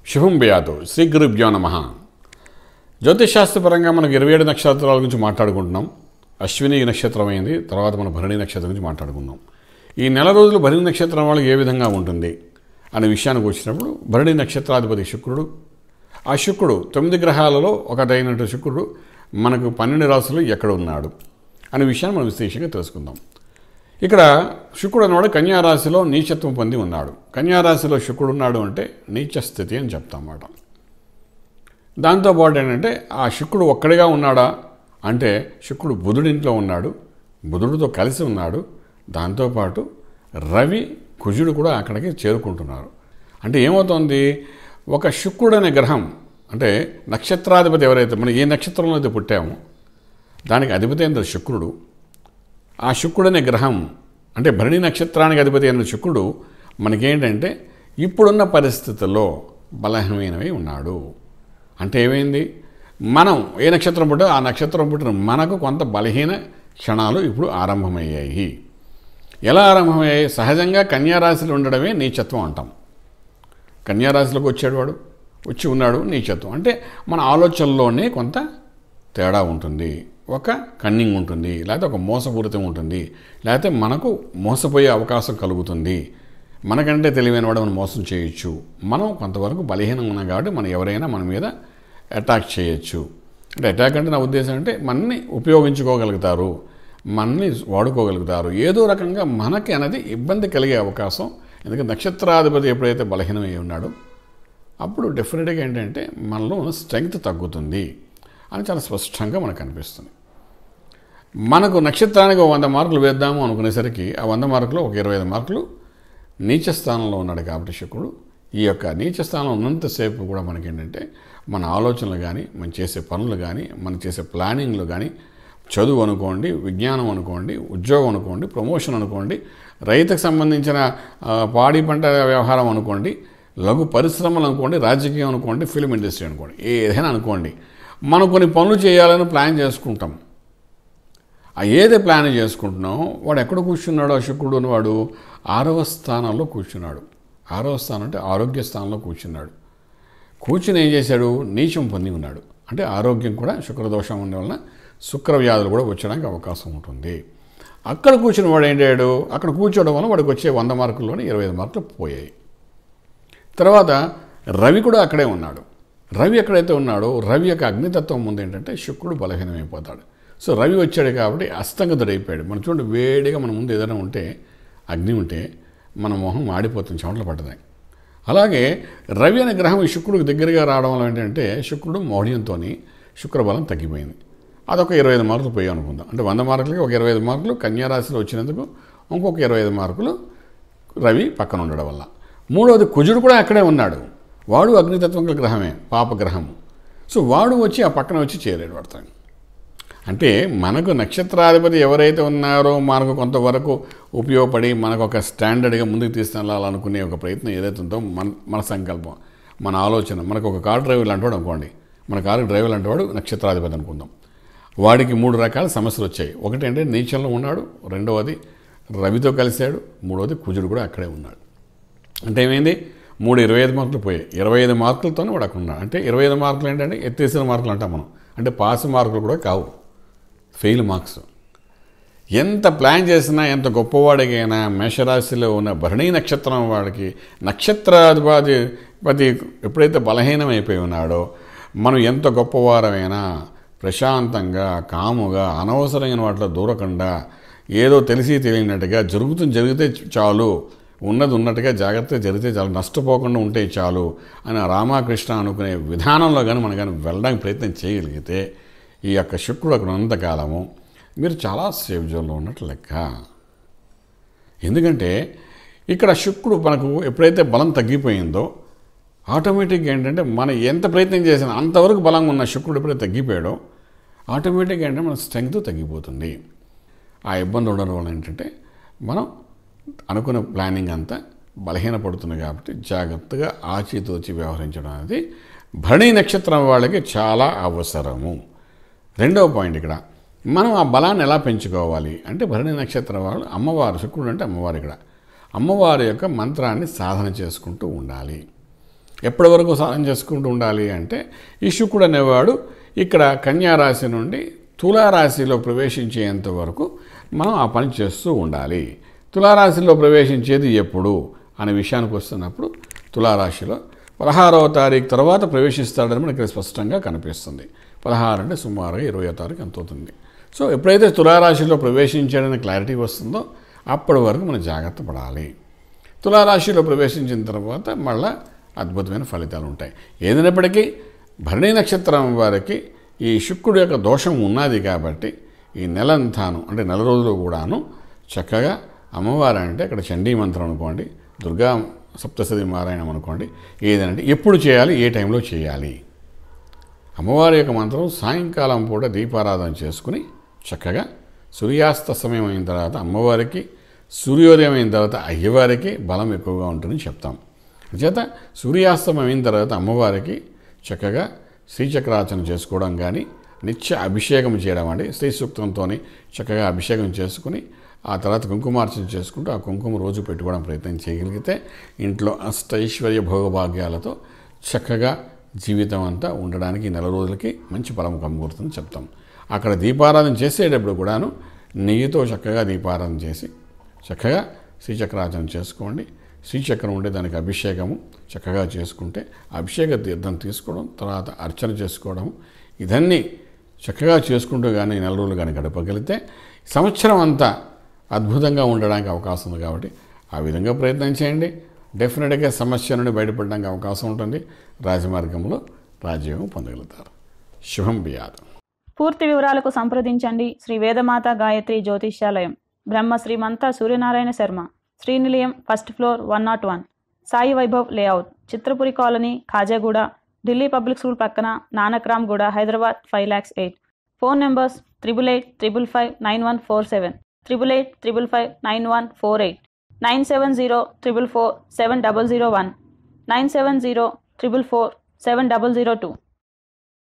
శుభం బియాదు శ్రీ గురుభ్యో నమ జ్యోతిషాస్త్రపరంగా మనకు ఇరవై ఏడు నక్షత్రాల గురించి మాట్లాడుకుంటున్నాం అశ్విని నక్షత్రం అయింది తర్వాత మన భరణి నక్షత్రం గురించి మాట్లాడుకుందాం ఈ నెల రోజులు భరణి నక్షత్రం వాళ్ళకి ఏ విధంగా ఉంటుంది అనే విషయానికి వచ్చినప్పుడు భరణి నక్షత్రాధిపతి శుక్రుడు ఆ శుక్రుడు తొమ్మిది గ్రహాలలో ఒకటైనటువంటి శుక్రుడు మనకు పన్నెండు రాశులు ఎక్కడ ఉన్నాడు అనే విషయాన్ని మనం విశేషంగా తెలుసుకుందాం ఇక్కడ శుక్రుడు అన్నవాడు కన్యారాశిలో నీచత్వం పొంది ఉన్నాడు కన్యారాశిలో శుక్రుడు ఉన్నాడు అంటే నీచ స్థితి అని చెప్తామాట దాంతోపాటు ఏంటంటే ఆ శుక్రుడు ఒక్కడిగా ఉన్నాడా అంటే శుక్రుడు బుధుడింట్లో ఉన్నాడు బుధుడితో కలిసి ఉన్నాడు దాంతోపాటు రవి కుజుడు కూడా అక్కడికి చేరుకుంటున్నారు అంటే ఏమవుతోంది ఒక శుక్రుడు అనే గ్రహం అంటే నక్షత్రాధిపతి ఎవరైతే మనం ఏ నక్షత్రంలో అయితే పుట్టామో దానికి అధిపతి అయిన శుక్రుడు ఆ శుక్రుడు అనే గ్రహం అంటే భరణి నక్షత్రానికి అధిపతి అయిన శుక్రుడు మనకేంటంటే ఇప్పుడున్న పరిస్థితుల్లో బలహీనమైనవి ఉన్నాడు అంటే ఏమైంది మనం ఏ నక్షత్రం పుట్టో ఆ నక్షత్రం పుట్టిన మనకు కొంత బలహీన క్షణాలు ఇప్పుడు ఆరంభమయ్యాయి ఎలా ఆరంభమయ్యాయి సహజంగా కన్యారాశిలో ఉండడమే నీచత్వం అంటాం కన్యారాశిలోకి వచ్చాడు వాడు వచ్చి ఉన్నాడు నీచత్వం అంటే మన ఆలోచనలోనే కొంత తేడా ఉంటుంది ఒక కన్నింగ్ ఉంటుంది లేకపోతే ఒక మోసపూరితం ఉంటుంది లేకపోతే మనకు మోసపోయే అవకాశం కలుగుతుంది మనకంటే తెలివైన వాడు మనం మోసం చేయొచ్చు మనం కొంతవరకు బలహీనంగా ఉన్నాం కాబట్టి మనం ఎవరైనా మన మీద అటాక్ చేయొచ్చు అంటే అటాక్ అంటే నా ఉద్దేశం అంటే మనని ఉపయోగించుకోగలుగుతారు మనని వాడుకోగలుగుతారు ఏదో రకంగా మనకి అనేది ఇబ్బంది కలిగే అవకాశం ఎందుకంటే నక్షత్రాధిపతి ఎప్పుడైతే బలహీనమై ఉన్నాడో అప్పుడు డెఫినెట్గా ఏంటంటే మనలో ఉన్న స్ట్రెంగ్త్ తగ్గుతుంది అని చాలా స్పష్టంగా మనకు అనిపిస్తుంది మనకు నక్షత్రానికి ఒక వంద మార్కులు వేద్దాము అనుకునేసరికి ఆ వంద మార్కులు ఒక ఇరవై ఐదు మార్కులు నీచ స్థానంలో ఉన్నాడు కాబట్టి శుక్రుడు ఈ యొక్క నీచ స్థానంలో ఉన్నంతసేపు కూడా మనకేంటంటే మన ఆలోచనలు కానీ మనం చేసే పనులు కానీ మనం చేసే ప్లానింగ్లు కానీ చదువు అనుకోండి విజ్ఞానం అనుకోండి ఉద్యోగం అనుకోండి ప్రమోషన్ అనుకోండి రైతుకు సంబంధించిన ఆ, పాడి పంట వ్యవహారం అనుకోండి లఘు పరిశ్రమలు అనుకోండి రాజకీయం అనుకోండి ఫిలిం ఇండస్ట్రీ అనుకోండి ఏదైనా అనుకోండి మనం కొన్ని పనులు చేయాలని ప్లాన్ చేసుకుంటాం ఆ ఏది ప్లాన్ చేసుకుంటున్నామో వాడు ఎక్కడ కూర్చున్నాడో ఆ శుక్రుడు అని వాడు ఆరవ స్థానంలో కూర్చున్నాడు ఆరవ స్థానం అంటే ఆరోగ్య స్థానంలో కూర్చున్నాడు కూర్చుని ఏం చేశాడు నీచం పొంది ఉన్నాడు అంటే ఆరోగ్యం కూడా శుక్రదోషం ఉండే వలన శుక్ర వ్యాధులు కూడా వచ్చడానికి అవకాశం ఉంటుంది అక్కడ కూర్చుని వాడు ఏంటాడు అక్కడ కూర్చోవడం వల్ల వాడికి వచ్చే వంద మార్కుల్లోనే ఇరవై ఐదు మార్కులు పోయాయి తర్వాత రవి కూడా అక్కడే ఉన్నాడు రవి ఎక్కడైతే ఉన్నాడో రవి యొక్క అగ్నితత్వం ముందు ఏంటంటే శుక్రుడు బలహీనమైపోతాడు సో రవి వచ్చాడు కాబట్టి అస్తంగతుడైపోయాడు మనం చూడండి వేడిగా మన ముందు ఏదైనా ఉంటే అగ్ని ఉంటే మన మొహం మాడిపోతుంది చెమటలు పట్టదాయి అలాగే రవి అనే గ్రహం ఈ శుక్రుడికి దగ్గరగా రావడం వల్ల ఏంటంటే శుక్రుడు మౌఢ్యంతో శుక్రబలం తగ్గిపోయింది అదొక ఇరవై ఐదు మార్కులు పోయాం అనుకుందాం అంటే వంద మార్కులకి ఒక ఇరవై ఐదు మార్కులు కన్యారాశిలో వచ్చినందుకు ఇంకొక ఇరవై ఐదు మార్కులు రవి పక్కన ఉండడం వల్ల మూడవది కుజుడు కూడా అక్కడే ఉన్నాడు వాడు అగ్నితత్వం గల గ్రహమే పాపగ్రహము సో వాడు వచ్చి ఆ పక్కన వచ్చి చేరాడు వాడతాడు అంటే మనకు నక్షత్రాధిపతి ఎవరైతే ఉన్నారో మనకు కొంతవరకు ఉపయోగపడి మనకు ఒక స్టాండర్డ్గా ముందుకు తీసుకెళ్ళాలనుకునే ఒక ప్రయత్నం ఏదైతే ఉందో మన మన సంకల్పం మన ఆలోచన మనకు ఒక కార్ డ్రైవర్ అంటాడు అనుకోండి మన కారు డ్రైవర్ అంటేవాడు నక్షత్రాధిపతి అనుకుందాం వాడికి మూడు రకాల సమస్యలు వచ్చాయి ఒకటి అంటే నీచంలో ఉన్నాడు రెండవది రవితో కలిశాడు మూడవది కుజుడు కూడా అక్కడే ఉన్నాడు అంటే ఏమైంది మూడు ఇరవై ఐదు మార్కులు పోయాయి ఇరవై ఐదు మార్కులతోనే వాడు అక్కడ ఉన్నాడు అంటే ఇరవై ఐదు మార్కులు ఏంటంటే ఎత్తేసిన మార్కులు అంటాం మనం అంటే పాస్ మార్కులు కూడా కావు ఫెయిల్ మార్క్స్ ఎంత ప్లాన్ చేసినా ఎంత గొప్పవాడికైనా మేషరాశిలో ఉన్న భరణీ నక్షత్రం వాడికి నక్షత్రాధిపతి పతి ఎప్పుడైతే బలహీనం అయిపోయి ఉన్నాడో మనం ఎంత గొప్పవారమైనా ప్రశాంతంగా కాముగా అనవసరమైన వాటిలో దూరకుండా ఏదో తెలిసి తెలియనట్టుగా జరుగుతుంది జరిగితే చాలు ఉన్నది ఉన్నట్టుగా జాగ్రత్తగా జరిగితే చాలు నష్టపోకుండా ఉంటే చాలు అని ఆ రామకృష్ణ అనుకునే విధానంలో కానీ మనం కానీ వెళ్ళడానికి ప్రయత్నం చేయగలిగితే ఈ యొక్క శుక్రుడు అక్కడ ఉన్నంతకాలము మీరు చాలా సేఫ్ జోన్లో ఉన్నట్లు లెక్క ఎందుకంటే ఇక్కడ శుక్రుడు మనకు ఎప్పుడైతే బలం తగ్గిపోయిందో ఆటోమేటిక్గా ఏంటంటే మనం ఎంత ప్రయత్నం చేసినా అంతవరకు బలంగా ఉన్న శుక్రుడు ఎప్పుడైతే తగ్గిపోయాడో ఆటోమేటిక్గా ఏంటంటే మన స్ట్రెంగ్త్ తగ్గిపోతుంది ఆ ఇబ్బంది ఉండడం వల్ల ఏంటంటే మనం అనుకున్న ప్లానింగ్ అంతా బలహీనపడుతుంది కాబట్టి జాగ్రత్తగా ఆచితూచి వ్యవహరించడం అనేది భరణి నక్షత్రం వాళ్ళకి చాలా అవసరము రెండవ పాయింట్ ఇక్కడ మనం ఆ బలాన్ని ఎలా పెంచుకోవాలి అంటే భరణి నక్షత్రం వాళ్ళు అమ్మవారు శుక్రుడు అంటే అమ్మవారు ఇక్కడ అమ్మవారి యొక్క మంత్రాన్ని సాధన చేసుకుంటూ ఉండాలి ఎప్పటి వరకు సాధన చేసుకుంటూ ఉండాలి అంటే ఈ శుక్రుడు అనేవాడు ఇక్కడ కన్యా రాశి నుండి తులారాశిలో ప్రవేశించేంత వరకు మనం ఆ పని చేస్తూ ఉండాలి తులారాశిలో ప్రవేశించేది ఎప్పుడు అనే విషయానికి వస్తున్నప్పుడు తులారాశిలో పదహారవ తారీఖు తర్వాత ప్రవేశిస్తాడని మనకి ఇక్కడ స్పష్టంగా కనిపిస్తుంది పదహారు అంటే సుమారుగా ఇరవై తారీఖు ఎంత అవుతుంది సో ఎప్పుడైతే తులారాశిలో ప్రవేశించాడని క్లారిటీ వస్తుందో అప్పటి వరకు మనం జాగ్రత్త పడాలి తులారాశిలో ప్రవేశించిన తర్వాత మళ్ళా అద్భుతమైన ఫలితాలు ఉంటాయి ఏదైనప్పటికీ భరణి నక్షత్రం వారికి ఈ శుక్రుడు యొక్క దోషం ఉన్నది కాబట్టి ఈ నెలంతాను అంటే నెల రోజులు కూడాను చక్కగా అమ్మవారు అంటే ఇక్కడ చండీ మంత్రం అనుకోండి దుర్గా సప్తసతి నారాయణం అనుకోండి ఏదంటే ఎప్పుడు చేయాలి ఏ టైంలో చేయాలి అమ్మవారి యొక్క మంత్రం సాయంకాలం పూట దీపారాధన చేసుకుని చక్కగా సూర్యాస్త సమయం అయిన తర్వాత అమ్మవారికి సూర్యోదయం అయిన తర్వాత అయ్యవారికి బలం ఎక్కువగా ఉంటుందని చెప్తాం చేత సూర్యాస్తమయం అయిన తర్వాత అమ్మవారికి చక్కగా శ్రీచక్రార్చన చేసుకోవడం కానీ నిత్య అభిషేకం చేయడం అండి శ్రీ సూక్తంతో చక్కగా అభిషేకం చేసుకుని ఆ తర్వాత కుంకుమార్చన చేసుకుంటూ ఆ కుంకుమ రోజు పెట్టుకోవడం ప్రయత్నం చేయగలిగితే ఇంట్లో అష్టైశ్వర్య భోగభాగ్యాలతో చక్కగా జీవితం అంతా ఉండడానికి ఈ నెల రోజులకి మంచి ఫలం కమ్ముకూరుతుందని చెప్తాం అక్కడ దీపారాధన చేసేటప్పుడు కూడాను నెయ్యితో చక్కగా దీపారాధన చేసి చక్కగా శ్రీచక్రార్చన చేసుకోండి శ్రీచక్రం ఉండే దానికి అభిషేకము చక్కగా చేసుకుంటే అభిషేక తీర్థం తీసుకోవడం తర్వాత అర్చన చేసుకోవడం ఇదన్నీ చక్కగా చేసుకుంటూ కానీ నెల రోజులు కానీ గడపగలిగితే సంవత్సరం అంతా అద్భుతంగా ఉండడానికి అవకాశం ఉంది కాబట్టి ఆ విధంగా ప్రయత్నం చేయండి డెఫినెట్గా సమస్య నుండి బయటపడడానికి అవకాశం ఉంటుంది రాజమార్గంలో రాజ్యోగం పొందగలుగుతారు శుభం బియాదు పూర్తి వివరాలకు సంప్రదించండి Shri Vedamata Gayatri Jyothishyalayam Brahma Srimantha Suryanarayana Sharma Srinilayam first floor one nought one Sai Vaibhav layout Chitrapuri colony Khajaguda Delhi public school పక్కన Nanakramguda Hyderabad five lakhs eight phone numbers triple eight triple five nine one four seven triple eight triple five nine one four eight nine seven zero triple four seven double zero one nine seven zero triple four seven double zero two